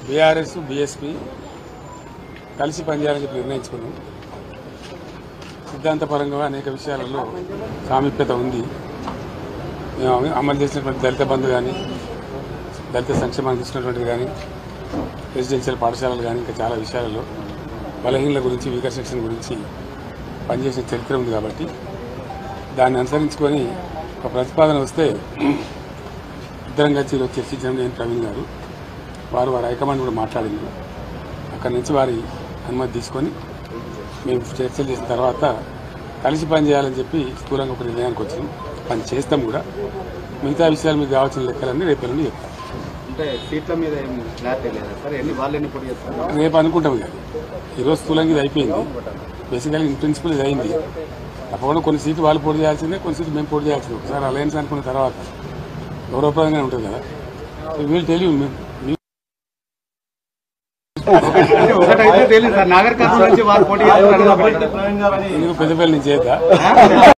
BRS BSP కలిసి పనిచేయాలని చెప్పి నిర్ణయించుకున్నాం సిద్ధాంతపరంగా అనేక విషయాలలో సామీప్యత ఉంది మేము అమలు చేసినటువంటి దళిత బంధు కానీ దళిత సంక్షేమానికి ఇచ్చినటువంటిది కానీ రెసిడెన్షియల్ పాఠశాలలు కానీ ఇంకా చాలా విషయాలలో బలహీనల గురించి వీకర్ సెక్షన్ గురించి పనిచేసిన చరిత్ర ఉంది కాబట్టి దాన్ని అనుసరించుకొని ఒక ప్రతిపాదన వస్తే ఇద్దరం కలిసి ఈరోజు చర్చించడం నేను ప్రవీణ్ గారు వారు వారి హైకమాండ్ కూడా మాట్లాడింది అక్కడి నుంచి వారి అనుమతి తీసుకొని మేము చర్చలు చేసిన తర్వాత కలిసి పని చేయాలని చెప్పి స్థూలంగా ఒక నిర్ణయానికి వచ్చినాం పని చేస్తాం కూడా మిగతా విషయాలు మీకు కావాల్సిన లెక్కలన్నీ రేపు ఎల్లుండి చెప్తాం అంటే సీట్ల మీద ఏం క్లారిటీ లేదా సార్ ఎన్ని వాళ్ళు ఎన్ని పొడి చేస్తారు రేపు అనుకుంటాం ఇక ఈరోజు స్థూలంగా ఇది అయిపోయింది బేసికల్గా ఇన్ ప్రిన్సిపల్ ఇది అయింది తప్పకుండా కొన్ని సీట్లు వాళ్ళు పోటీ చేయాల్సిందే కొన్ని సీట్లు మేము పోటీ చేయాల్సిందే ఒకసారి అలయన్స్ అనుకున్న తర్వాత గౌరవప్రదంగానే ఉంటుంది కదా వీళ్ళు తెలియదు ఒకటైతే తెలియదు సార్ నాగర్ కర్నూలు నుంచి వాళ్ళు పోటీ చేస్తారు పెద్దపల్లి నుంచి చేద్దా